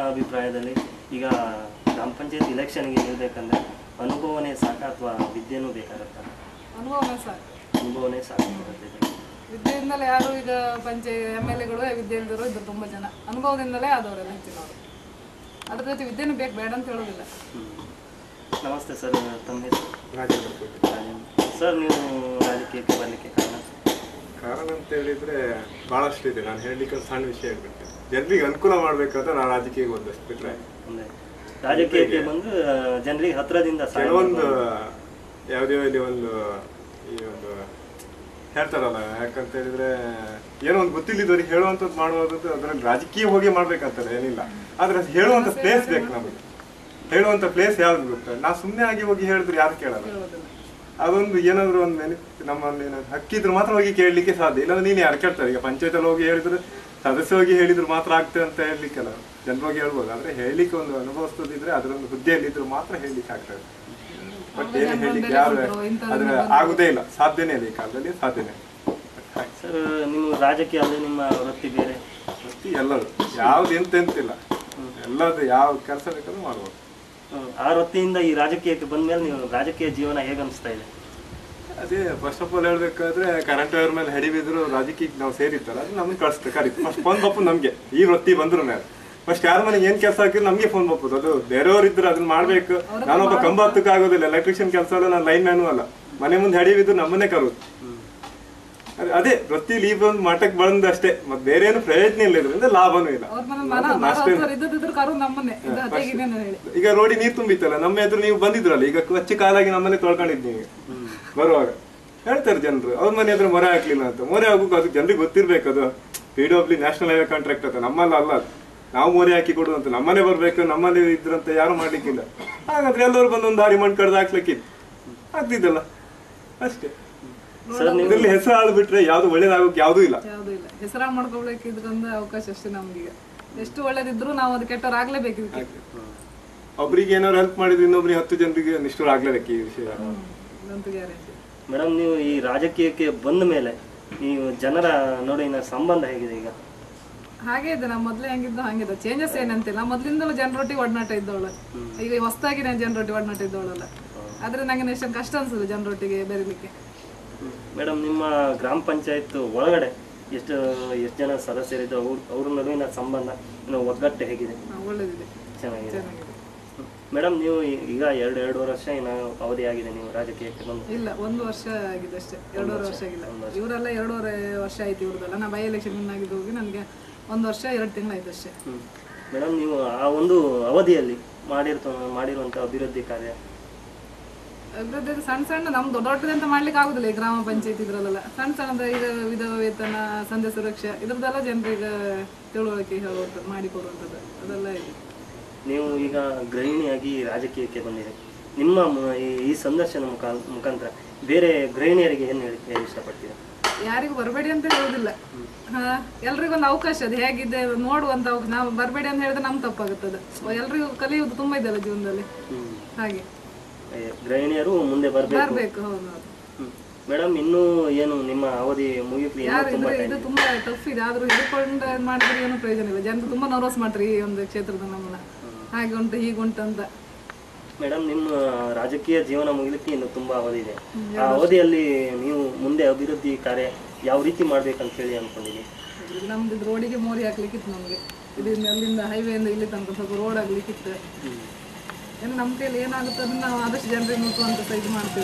ಅಭಿಪ್ರಾಯದಲ್ಲಿ ಈಗ ಗ್ರಾಮ ಪಂಚಾಯತ್ ಇಲೆಕ್ಷನ್ಗೆ ನಿಲ್ಬೇಕಂದ್ರೆ ಅನುಭವನೇ ಸಾಕ ಅಥವಾ ವಿದ್ಯೆನೂ ಬೇಕಾಗತ್ತ ಅನುಭವನೇ ಸಾಕು ಅನುಭವನೇ ಸಾಕಾಗುತ್ತೆ ವಿದ್ಯೆಯಿಂದಲೇ ಯಾರು ಈಗ ಪಂಚಾಯ ಎಮ್ ಎಲ್ ಎಗಳು ವಿದ್ಯೆ ಇಲ್ದಿರೋ ಇದ್ರು ತುಂಬ ಜನ ಅನುಭವದಿಂದಲೇ ಆದವರೆಲ್ಲ ಹೆಚ್ಚಿನವರು ಅದ್ರ ಜೊತೆ ವಿದ್ಯೆನೂ ಬೇಕು ಬೇಡ ಅಂತ ಹೇಳೋದಿಲ್ಲ ನಮಸ್ತೆ ಸರ್ ತಮ್ಮ ಹೆಸರು ರಾಜೇಂದ್ರ ಕೋಟೆ ರಾಜೇಂದ್ರ. ಸರ್ ನೀವು ರಾಜಕೀಯಕ್ಕೆ ಬರಲಿಕ್ಕೆ ಕಾರಣ ಕಾರಣ ಅಂತ ಹೇಳಿದ್ರೆ ಬಹಳಷ್ಟು ಇದೆ ನಾನು ಹೇಳಲಿಕ್ಕೆ ಒಂದು ಸಣ್ಣ ವಿಷಯ ಹೇಳ್ಬಿಡ್ತೇನೆ ಜನರಿಗೆ ಅನುಕೂಲ ಮಾಡ್ಬೇಕಾದ್ರೆ ನಾನು ರಾಜಕೀಯಕ್ಕೆ ಒಂದಷ್ಟು ಬಿಟ್ರೆ ಅಂದ್ರೆ ರಾಜಕೀಯಕ್ಕೆ ಬಂದು ಜನರಿಗೆ ಹತ್ರದಿಂದ ಸಹಾಯ ಕೆಲವೊಂದು ಮಾಡ್ಬೋದು. ಯಾವುದೇ ಇಲ್ಲಿ ಒಂದು ಈ ಒಂದು ಹೇಳ್ತಾರಲ್ಲ ಯಾಕಂತ ಹೇಳಿದ್ರೆ ಏನೋ ಒಂದು ಗೊತ್ತಿಲ್ಲದವ್ರಿಗೆ ಹೇಳುವಂಥದ್ದು ಮಾಡುವಂಥದ್ದು ಅದರಲ್ಲಿ ರಾಜಕೀಯ ಹೋಗಿ ಮಾಡ್ಬೇಕಂತಾರೆ ಏನಿಲ್ಲ ಆದ್ರೆ ಅದು ಹೇಳುವಂಥ ಪ್ಲೇಸ್ ಬೇಕು ನಮಗೆ ಹೇಳುವಂಥ ಪ್ಲೇಸ್ ಯಾವ್ದು ಗೊತ್ತಾ ನಾವು ಸುಮ್ಮನೆ ಆಗಿ ಹೋಗಿ ಹೇಳಿದ್ರೆ ಯಾರು ಕೇಳಲ್ಲ ಹೇಳೋದಿಲ್ಲ ಅದೊಂದು ಏನಾದ್ರು ಒಂದು ನೆನಪು ನಮ್ಮಲ್ಲಿ ಏನಾದ್ರು ಹಕ್ಕಿದ್ರೆ ಮಾತ್ರ ಹೋಗಿ ಕೇಳಲಿಕ್ಕೆ ಸಾಧ್ಯ ಇಲ್ಲಾಂದ್ರೆ ನೀನು ಯಾರು ಕೇಳ್ತಾರೆ ಈಗ ಪಂಚಾಯತಲ್ಲಿ ಹೋಗಿ ಹೇಳಿದ್ರೆ ಸದಸ್ಯ ಹೋಗಿ ಹೇಳಿದ್ರು ಮಾತ್ರ ಆಗ್ತದೆ ಅಂತ ಹೇಳಲಿಕ್ಕಲ್ಲ ಜನರು ಹೋಗಿ ಹೇಳ್ಬೋದು ಆದ್ರೆ ಹೇಳಲಿಕ್ಕೆ ಒಂದು ಅನುಭವಿಸ್ತದಿದ್ರೆ ಅದರೊಂದು ಹುದ್ದೆಯಲ್ಲಿದ್ರು ಮಾತ್ರ ಹೇಳಲಿಕ್ಕೆ ಆಗ್ತದೆ ಬಟ್ ಏನು ಹೇಳಲಿಕ್ಕೆ ಯಾರು ಅದ್ರ ಆಗುದೇ ಇಲ್ಲ ಸಾಧ್ಯನೇ ಇಲ್ಲ ಈ ಕಾಲದಲ್ಲಿ ಸಾಧ್ಯನೇ ಹಾಗೆ. ಸರ್ ನೀವು ರಾಜಕೀಯ ಅಲ್ಲದೆ ನಿಮ್ಮ ವೃತ್ತಿ ಬೇರೆ ವೃತ್ತಿ ಎಲ್ಲದು ಯಾವ್ದು ಎಂತ ಎಂತಿಲ್ಲ ಎಲ್ಲದು ಯಾವ ಕೆಲಸ ಬೇಕಾದ್ರೂ ಮಾಡ್ಬೋದು ಹ್ಮ್. ಆ ವೃತ್ತಿಯಿಂದ ಈ ರಾಜಕೀಯಕ್ಕೆ ಬಂದ್ಮೇಲೆ ನೀವು ರಾಜಕೀಯ ಜೀವನ ಹೇಗೆ ಅನಿಸ್ತಾ ಇದೆ ಅದೇ ಫಸ್ಟ್ ಆಫ್ ಆಲ್ ಹೇಳ್ಬೇಕಾದ್ರೆ ಕರೆಂಟ್ ಅವರ್ ಮೇಲೆ ಹಡಿ ಬಿದ್ರು ರಾಜಕೀಯಕ್ಕೆ ನಾವು ಸೇರಿತ್ತಲ್ಲ ಅದು ನಮ್ಗೆ ಕಳಿಸ್ತಾರೆ ಕರೀತು ಫಸ್ಟ್ ಫೋನ್ ಬಪ್ಪು ನಮ್ಗೆ ಈ ವೃತ್ತಿ ಬಂದ್ರು ಮೇಲೆ ಫಸ್ಟ್ ಯಾರ ಮನೆಗೆ ಏನ್ ಕೆಲಸ ಹಾಕಿದ್ರು ನಮ್ಗೆ ಫೋನ್ ಬಪ್ಪುದು ಅದು ಬೇರೆಯವ್ರು ಇದ್ರೆ ಅದನ್ನ ಮಾಡ್ಬೇಕು ನಾನೊಬ್ಬ ಕಂಬ ಹತ್ತಕ್ಕೆ ಆಗೋದಿಲ್ಲ ಎಲೆಕ್ಟ್ರಿಷಿಯನ್ ಕೆಲಸ ಅಲ್ಲ ನಾನು ಲೈನ್ ಮ್ಯಾನು ಅಲ್ಲ ಮನೆ ಮುಂದೆ ಹಡಿ ಬಿದ್ದು ನಮ್ಮನ್ನೇ ಕರೋದು ಅದೇ- ಅದೇ ವೃತ್ತಿಲಿ ಈ ಒಂದು ಮಠಕ್ಕೆ ಬಂದ ಅಷ್ಟೇ ಮತ್ತೆ ಬೇರೆ ಏನು ಪ್ರಯೋಜನ ಇಲ್ಲ ಇದರಿಂದ ಲಾಭನೂ ಇಲ್ಲ ಅವ್ರ ಮನೆ ಮನ ಮರ ಇದ್ದದಿದ್ರು ಕರು ನಮ್ಮನ್ನೇ ಇದು ತೆಗಿನೇನು ಹೇಳಿ ಈಗ ರೋಡಿ ನೀರ್ ತುಂಬಿತ್ತಲ್ಲ ನಮ್ಮ ಎದುರು ನೀವು ಬಂದಿದ್ರಲ್ಲ ಈಗ ಕಚ್ಚಿ ಕಾಲಾಗಿ ನಮ್ಮನೆ ತೊಳ್ಕೊಂಡಿದ್ದೀವಿ ಬರುವಾಗ ಹೇಳ್ತಾರೆ ಜನರು ಅವ್ರ ಮನೆ ಹತ್ರ ಮೊರೆ ಹಾಕ್ಲಿಲ್ಲ ಅಂತ ಮೊರೆ ಹಾಕೋಕೆ ಅದಕ್ಕೆ ಜನರಿಗೆ ಗೊತ್ತಿರ್ಬೇಕು ಅದು P W national highway contract ಅಂತ ನಮ್ಮಲ್ಲ ಅಲ್ಲ ಅದು ನಾವು ಮೊರೆ ಹಾಕಿ ಕೊಡು ಅಂತ ನಮ್ಮನೆ ಬರ್ಬೇಕು ನಮ್ಮನೆ ಇದ್ರಂತ ಯಾರು ಮಾಡ್ಲಿಕ್ಕಿಲ್ಲ ಹಾಗಾದ್ರೆ ಎಲ್ಲರೂ ಬಂದು ಒಂದು ದಾರಿ ಮಣ್ಣು ಕಡ್ದು ಹಾಕ್ಲಿಕ್ಕಿತ್ತು ಆಗ್ತಿದ್ದಲ್ಲ ಅಷ್ಟೇ ಇದರಲ್ಲಿ ಹೆಸರು ಆಳು ಬಿಟ್ರೆ ಯಾವ್ದು ಒಳ್ಳೇದಾಗೋಕೆ ಯಾವುದೂ ಇಲ್ಲ ಯಾವುದೂ ಇಲ್ಲ ಹೆಸರಾಗಿ ಮಾಡ್ಕೊಳ್ಬೇಕು ಇದಕ್ಕೊಂದು ಅವಕಾಶ ಅಷ್ಟೇ ನಮ್ಗೀಗ ಎಷ್ಟು ಒಳ್ಳೇದಿದ್ರು ನಾವು ಅದು ಕೆಟ್ಟವರಾಗ್ಲೇಬೇಕು ಇದಕ್ಕೆ ಒಬ್ರಿಗೆ ಏನಾದ್ರು ಹೆಲ್ಪ್ ಮಾಡಿದ್ರೆ ಇನ್ನೊಬ್ರಿಗೆ ಹತ್ತು ಜನರಿಗೆ ನಿಷ್ಠುರ ಆಗ್ಲೇಬೇಕು ಈ ವಿಷಯ ಇದಂತೂ ಗ್ಯಾರಂಟಿ ಮೇಡಮ್ ನೀವು ಈ ರಾಜಕೀಯಕ್ಕೆ ಬಂದ ಮೇಲೆ ನೀವು ಜನರ ನಡುವಿನ ಸಂಬಂಧ ಹೇಗಿದೆ ಈಗ ಹಾಗೆ ಇದೆ ನಾವು ಮೊದಲೇ ಹೆಂಗಿದ್ದು ಹಂಗಿದೆ ಚೇಂಜಸ್ ಏನಂತಿಲ್ಲ ಮೊದಲಿಂದಲೂ ಜನರೊಟ್ಟಿಗೆ ಒಡನಾಟ ಇದ್ದವಳು ಈಗ ಹೊಸದಾಗಿ ನಾನು ಜನರೊಟ್ಟಿಗೆ ಒಡನಾಟ ಇದ್ದವಳಲ್ಲ ಆದ್ರೆ ನಂಗೆ ಎಷ್ಟೊಂದು ಕಷ್ಟ ಅನ್ಸುದು ಜನರೊಟ್ಟಿಗೆ ಬೆರಿಲಿಕ್ಕೆ ಮೇಡಮ್ ನಿಮ್ಮ ಗ್ರಾಮ ಪಂಚಾಯತ್ ಒಳಗಡೆ ಎಷ್ಟು ಎಷ್ಟು ಜನ ಸದಸ್ಯರಿದ್ದು ಅವ್ರ ಅವ್ರ ನಡುವಿನ ಸಂಬಂಧ ಇನ್ನು ಒಗ್ಗಟ್ಟು ಹೇಗಿದೆ ಹಾ, ಒಳ್ಳೇದಿದೆ ಚೆನ್ನಾಗಿದೆ ಚೆನ್ನಾಗಿದೆ ಮೇಡಮ್ ನೀವು ಈ- ಈಗ ಎರಡು ಎರಡೂವರೆ ವರ್ಷ ಇನ್ನು ಅವಧಿ ಆಗಿದೆ ನೀವು ರಾಜಕೀಯಕ್ಕೆ ಬಂದು ಇಲ್ಲ ಒಂದು ವರ್ಷ ಆಗಿದೆ ಅಷ್ಟೇ ಎರಡೂವರೆ ವರ್ಷ ಆಗಿಲ್ಲ ಇವರೆಲ್ಲ ಎರಡೂವರೆ ವರ್ಷ ಆಯ್ತು ಇವ್ರದೆಲ್ಲ ನಾ ಬೈ ಎಲೆಕ್ಷನ್ ಆಗಿದ್ದು ಹೋಗಿ ನನಗೆ ಒಂದು ವರ್ಷ ಎರಡು ತಿಂಗಳಾಯ್ತು ಅಷ್ಟೇ ಮೇಡಮ್ ನೀವು ಆ ಒಂದು ಅವಧಿಯಲ್ಲಿ ಮಾಡಿರ್ತ ಮಾಡಿರುವಂಥ ಅಭಿವೃದ್ಧಿ ಕಾರ್ಯ ಅಭಿವೃದ್ಧಿ ಅದು ಸಣ್ಣ ಸಣ್ಣ ನಮ್ ದೊಡ್ಡ ದೊಡ್ಡದಂತ ಮಾಡ್ಲಿಕ್ಕೆ ಆಗುದಿಲ್ಲ ಈ ಗ್ರಾಮ ಪಂಚಾಯತ್ ಇದ್ರಲ್ಲೆಲ್ಲ ಸಣ್ಣ ಸಣ್ಣ ಅಂದ್ರೆ ಈಗ ವಿಧವ ವೇತನ ಸಂಧ್ಯಾ ಸುರಕ್ಷಾ ಇದ್ರದ್ದೆಲ್ಲ ಜನರಿಗೆ ತಿಳುವಳಿಕೆ ಹೇಳುವಂಥದ್ದು ಮಾಡಿಕೊಡುವಂಥದ್ದು ಅದೆಲ್ಲ ಇದೆ ನೀವು ಈಗ ಗೃಹಿಣಿಯಾಗಿ ರಾಜಕೀಯಕ್ಕೆ ಬಂದಿದೆ ನಿಮ್ಮ ಮು- ಈ- ಈ ಸಂದರ್ಶನ ಮುಖ ಮುಖಾಂತರ ಬೇರೆ ಗೃಹಿಣಿಯರಿಗೆ ಏನು ಹೇಳಿ ಹೇಳಿ ಇಷ್ಟಪಡ್ತೀರಾ ಯಾರಿಗೂ ಬರಬೇಡಿ ಅಂತ ಹೇಳುದಿಲ್ಲ ಹಾ ಎಲ್ರಿಗೊಂದು ಅವಕಾಶ ಅದು ಹೇಗಿದೆ ನೋಡುವಂತ ಅವಕಾಶ ನಾವು ಬರಬೇಡಿ ಅಂತ ಹೇಳಿದ್ರೆ ನಮ್ ತಪ್ಪಾಗುತ್ತದೆ ಎಲ್ರಿಗೂ ಕಲಿಯುವುದು ತುಂಬಾ ಇದೆಯಲ್ಲ ಜೀವನದಲ್ಲಿ ಹಾಗೆ ಏ, ಗೃಹಿಣಿಯರು ಮುಂದೆ ಬರಬೇಕು ಬರ್ಬೇಕು ಹೌದು ಹೌದು ಮೇಡಮ್ ಇನ್ನೂ ಏನು ನಿಮ್ಮ ಅವಧಿ ಮುಗಿಯಲಿ ಯಾರು ಇದ್ರೆ ಇದು ತುಂಬಾ ಟಫ್ ಇದೆ ಆದ್ರೂ ಹಿಡ್ಕೊಂಡು ಮಾಡಿದ್ರೆ ಏನು ಪ್ರಯೋಜನ ಇಲ್ಲ ಜನರು ತುಂಬಾ ನರ್ವಸ್ ಮಾಡ್ರಿ ಈ ಒಂದು ಕ್ಷೇತ್ರದ ನಮ್ಮನ್ನ ಹಾಗೆ ಉಂಟು ಹೀಗುಂಟು ಅಂತ ಮೇಡಮ್ ನಿಮ್ಮ ರಾಜಕೀಯ ಜೀವನ ಮುಗಿಲಿಕ್ಕೆ ಇನ್ನು ತುಂಬಾ ಅವಧಿ ಇದೆ ಆ ಅವಧಿಯಲ್ಲಿ ನೀವು ಮುಂದೆ ಅಭಿವೃದ್ಧಿ ಕಾರ್ಯ ಯಾವ ರೀತಿ ಮಾಡ್ಬೇಕಂತ ಹೇಳಿ ಅನ್ಕೊಂಡಿದ್ದೀನಿ ಇದು ನಮ್ದು ಇದು ರೋಡಿಗೆ ಮೋರಿ ಹಾಕ್ಲಿಕ್ಕಿತ್ತು ನಮ್ಗೆ ಇದರಿಂದ ಅಲ್ಲಿಂದ ಹೈವೇಯಿಂದ ಇಲ್ಲಿ ತನಕ ಸ್ವಲ್ಪ ರೋಡ್ ಆಗ್ಲಿಕ್ಕಿತ್ತು ಏನು ನಮ್ಮ ಕೈಯಲ್ಲಿ ಏನಾಗುತ್ತೆ ಅದನ್ನ ನಾವು ಆದಷ್ಟು ಜನರಿಗೆ ಮುಟ್ಟುವಂತ ಸ ಇದು ಮಾಡ್ತೀವಿ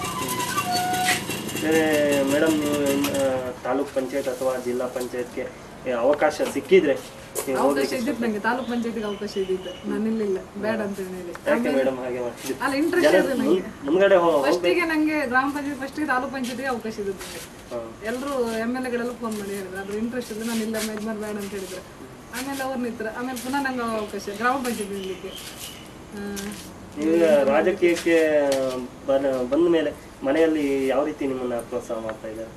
ಬೇರೆ ಮೇಡಮ್ ನೀವು ಇನ್ನು, ಆ, ತಾಲೂಕ್ ಪಂಚಾಯತ್ ಅಥವಾ ಜಿಲ್ಲಾ ಪಂಚಾಯತ್ಗೆ ಅವಕಾಶ ಸಿಕ್ಕಿದ್ರೆ ನೀವು ಅವಕಾಶ ಇದ್ದಿತ್ತು ನಂಗೆ ತಾಲೂಕ್ ಪಂಚಾಯತಿಗೆ ಅವಕಾಶ ಇದ್ದಿತ್ತು ನಾನು ಇಲ್ಲಿಲ್ಲ ಬೇಡ ಅಂತ ಹೇಳಿ ಯಾಕೆ ಮೇಡಮ್ ಹಾಗೆ ಮಾಡ್ತಿದ್ದೀರಿ? ಅಲ್ಲ ಇಂಟ್ರೆಸ್ಟ್ ಇದೆ ನಂಗೆ ಮುಂದ್ಗಡೆ ಹೋ- ಫಸ್ಟಿಗೆ ನಂಗೆ ಗ್ರಾಮ ಪಂಚಾಯತ್ ಫಸ್ಟಿಗೆ ತಾಲೂಕ್ ಪಂಚಾಯತಿಗೆ ಅವಕಾಶ ಇದ್ದಿತ್ತು ನಂಗೆ ಹಾ. ಎಲ್ಲರೂ ಎಮ್ ಎಲ್ ಎಗಳೆಲ್ಲ ಫೋನ್ ಮಾಡಿ ಹೇಳಿದ್ರು ಅದ್ರ ಇಂಟ್ರೆಸ್ಟ್ ಇದೆ ನಾನು ಇಲ್ಲ ಮೆಜ್ಮಾರ್ ಬೇಡ ಅಂತ ಹೇಳಿದ್ರು ಆಮೇಲೆ ಅವ್ರು ನಿತ್ರ ಆಮೇಲೆ ಪುನಃ ನಂಗೆ ಅವಕಾಶ ಗ್ರಾಮ ಪಂಚಾಯತ್ ನಿಲ್ಲಲಿಕ್ಕೆ ನೀವೀಗ ರಾಜಕೀಯಕ್ಕೆ ಬನ ಬಂದ ಮೇಲೆ ಮನೆಯಲ್ಲಿ ಯಾವ ರೀತಿ ನಿಮ್ಮನ್ನ ಪ್ರೋತ್ಸಾಹ ಮಾಡ್ತಾ ಇದ್ದಾರೆ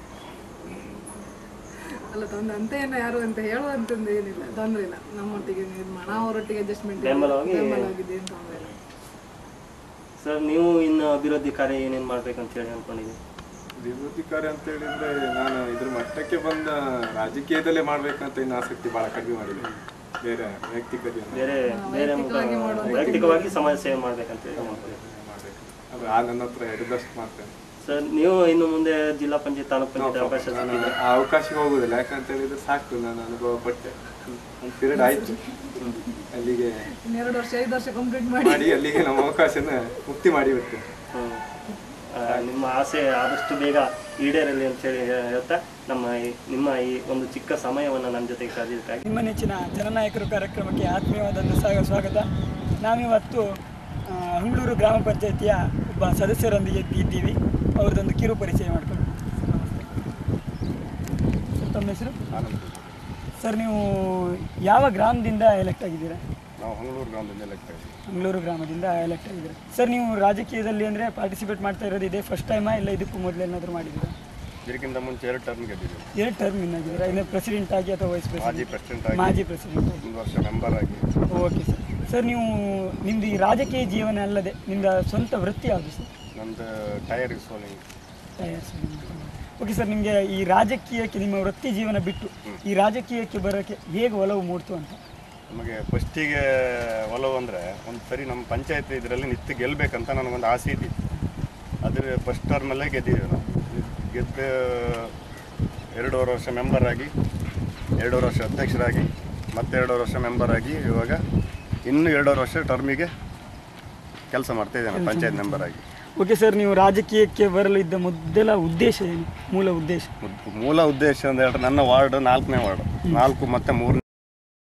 ಅಲ್ಲ ತೊಂದ್ರೆ ಅಂತ ಏನು ಯಾರು ಅಂತ ಹೇಳುವಂತಂದು ಏನಿಲ್ಲ ತೊಂದ್ರೆ ಇಲ್ಲ ನಮ್ಮೊಟ್ಟಿಗೆ ಇದು ಮಾಡ ಅವರೊಟ್ಟಿಗೆ ಅಡ್ಜಸ್ಟ್ಮೆಂಟ್ ಬೆಂಬಲವಾಗಿ- ಬೆಂಬಲವಾಗಿದೆ ಏನು ತೊಂದರೆ ಇಲ್ಲ ಸರ್ ನೀವು ಇನ್ನು ಅಭಿವೃದ್ಧಿ ಕಾರ್ಯ ಏನೇನು ಮಾಡ್ಬೇಕಂತ ಹೇಳಿ ಅನ್ಕೊಂಡಿದ್ದೀವಿ ಅಭಿವೃದ್ಧಿ ಕಾರ್ಯ ಅಂತ ಹೇಳಿದ್ರೆ ನಾನು ಇದ್ರ ಮಟ್ಟಕ್ಕೆ ಬಂದ ರಾಜಕೀಯದಲ್ಲೇ ಮಾಡ್ಬೇಕಂತ ಇನ್ನು ಆಸಕ್ತಿ ಬಹಳ ಕಡಿಮೆ ಮಾಡಿದೆ ಬೇರೆ ವೈಯಕ್ತಿಕ ಜೀವನ ಬೇರೆ ಬೇರೆ ಮುಖ- ವೈಯಕ್ತಿಕವಾಗಿ ಸಮಾಜ ಸೇವೆ ಮಾಡ್ಬೇಕಂತ ಹೇಳಿ ಮಾಡ್ಬೇಕು ಅದು ಆ ನನ್ನ ಹತ್ರ ಇದ್ದಷ್ಟು ಮಾಡ್ತೇನೆ ಸರ್ ನೀವು ಇನ್ನು ಮುಂದೆ ಜಿಲ್ಲಾ ಪಂಚಾಯತ್ ತಾಲೂಕ್ ಪಂಚಾಯತ್ ಅವಕಾಶ ನಾನು ಸಿಕ್ಕಿದೆ ಆ ಅವಕಾಶಕ್ಕೆ ಹೋಗುದಿಲ್ಲ ಯಾಕಂತ ಹೇಳಿದ್ರೆ ಸಾಕು ನಾನು ಅನುಭವ ಪಟ್ಟೆ ಒಂದು ಪೀರಿಯಡ್ ಆಯ್ತು ಅಲ್ಲಿಗೆ ಇನ್ನೆರಡು ವರ್ಷ ಐದು ವರ್ಷ ಕಂಪ್ಲೀಟ್ ಮಾಡಿ ಮಾಡಿ ಅಲ್ಲಿಗೆ ನಮ್ಮ ಅವಕಾಶನ ಮುಕ್ತಿ ಮಾಡಿ ಬಿಡ್ತೇನೆ ಹ್ಮ್. ಆ, ನಿಮ್ಮ ಆಸೆ ಆದಷ್ಟು ಬೇಗ ಈಡೇರಲಿ ಅಂತ ಹೇಳಿ ಹೇಳ್ತಾ ನಮ್ಮ ಈ- ನಿಮ್ಮ ಈ ಒಂದು ಚಿಕ್ಕ ಸಮಯವನ್ನು ನನ್ನ ಜೊತೆಗೆ ಕಳೆದಿದ್ದಕ್ಕಾಗಿ ನಿಮ್ಮ ನೆಚ್ಚಿನ ಜನನಾಯಕರು ಕಾರ್ಯಕ್ರಮಕ್ಕೆ ಆತ್ಮೀಯವಾದಂಥ ಸ್ವಾಗ- ಸ್ವಾಗತ ನಾವಿವತ್ತು ಆ, ಹಂಗಳೂರು ಗ್ರಾಮ ಪಂಚಾಯಿತಿಯ ಒಬ್ಬ ಸದಸ್ಯರೊಂದಿಗೆ ಇದ್ದೀವಿ ಅವ್ರದ್ದೊಂದು ಕಿರು ಪರಿಚಯ ಮಾಡ್ಕೊಂಡು ಸರ್ ತಮ್ಮ ಹೆಸರು ಸರ್ ನೀವು ಯಾವ ಗ್ರಾಮದಿಂದ ಎಲೆಕ್ಟ್ ಆಗಿದ್ದೀರಾ ನಾವು ಹಂಗಳೂರು ಗ್ರಾಮದಿಂದ ಎಲೆಕ್ಟ್ ಆಗಿದೆ ಮಂಗಳೂರು ಗ್ರಾಮದಿಂದ ಎಲೆಕ್ಟ್ ಆಗಿದ್ದೀರಾ ಸರ್ ನೀವು ರಾಜಕೀಯದಲ್ಲಿ ಅಂದರೆ ಪಾರ್ಟಿಸಿಪೇಟ್ ಮಾಡ್ತಾ ಇರೋದು ಇದೆ ಫಸ್ಟ್ ಟೈಮಾ ಇಲ್ಲ ಇದಕ್ಕೂ ಮೊದಲು ಏನಾದರೂ ಮಾಡಿದ್ದೀರಾ ಇದಕ್ಕಿಂತ ಮುಂಚೆ ಎರಡು ಟರ್ಮ್ ಗೆದ್ದಿದ್ದೀವಿ ಎರಡು ಟರ್ಮ್ ಇನ್ ಆಗಿದ್ದೀರಾ ಇನ್ನು ಪ್ರೆಸಿಡೆಂಟ್ ಆಗಿ ಅಥವಾ ವೈಸ್ ಮಾಜಿ ಪ್ರೆಸಿಡೆಂಟ್ ಪ್ರೆಸಿಡೆಂಟ್ ಆಗಿ ಮಾಜಿ ಪ್ರೆಸಿಡೆಂಟ್ ಆಗಿ ಒಂದು ವರ್ಷ ಮೆಂಬರ್ ಆಗಿ ಓಕೆ ಸರ್ ಸರ್ ನೀವು ನಿಮ್ಮದು ಈ ರಾಜಕೀಯ ಜೀವನ ಅಲ್ಲದೆ ನಿಮ್ಮದು ಸ್ವಂತ ವೃತ್ತಿ ಯಾವುದು ಸರ್ ನಮ್ಮದು tyre soling tyres okay sir ನಿಮಗೆ ಈ ರಾಜಕೀಯಕ್ಕೆ ನಿಮ್ಮ ವೃತ್ತಿ ಜೀವನ ಬಿಟ್ಟು ಈ ರಾಜಕೀಯಕ್ಕೆ ಬರೋಕ್ಕೆ ಹೇಗೆ ಒಲವು ಮೂಡ್ತು ಅಂತ ನಮಗೆ ಫಸ್ಟಿಗೆ ಒಲವು ಅಂದರೆ ಒಂದು ಸರಿ ನಮ್ಮ ಪಂಚಾಯತ್ ಇದರಲ್ಲಿ ನಿತ್ಯ ಗೆಲ್ಲಬೇಕಂತ ನನಗೊಂದು ಆಸೆ ಇದ್ದಿತ್ತು ಅದ್ರ ಫಸ್ಟ್ ಟರ್ಮಲ್ಲೇ ಗೆದ್ದಿದ್ದೀವಿ ನಾವು ಗೆದ್ದು ಎರಡೂವರೆ ವರ್ಷ ಮೆಂಬರ್ ಆಗಿ ಎರಡೂವರೆ ವರ್ಷ ಅಧ್ಯಕ್ಷರಾಗಿ ಮತ್ತೆ ಎರಡೂವರೆ ವರ್ಷ ಮೆಂಬರ್ ಆಗಿ ಇವಾಗ ಇನ್ನೂ ಎರಡೂವರೆ ವರ್ಷ ಟರ್ಮಿಗೆ ಕೆಲಸ ಮಾಡ್ತಾ ಇದ್ದೇನೆ ಪಂಚಾಯತ್ ಮೆಂಬರ್ ಆಗಿ ಓಕೆ ಸರ್ ನೀವು ರಾಜಕೀಯಕ್ಕೆ ಬರಲು ಇದ್ದ ಮೊದಲ ಉದ್ದೇಶ ಏನು ಮೂಲ ಉದ್ದೇಶ ಮುದ್- ಮೂಲ ಉದ್ದೇಶ ಅಂತ ಹೇಳಿದ್ರೆ ನನ್ನ ವಾರ್ಡ್ ನಾಲ್ಕನೇ ವಾರ್ಡ್ ನಾಲ್ಕು ಮತ್ತು ಮೂರನೇ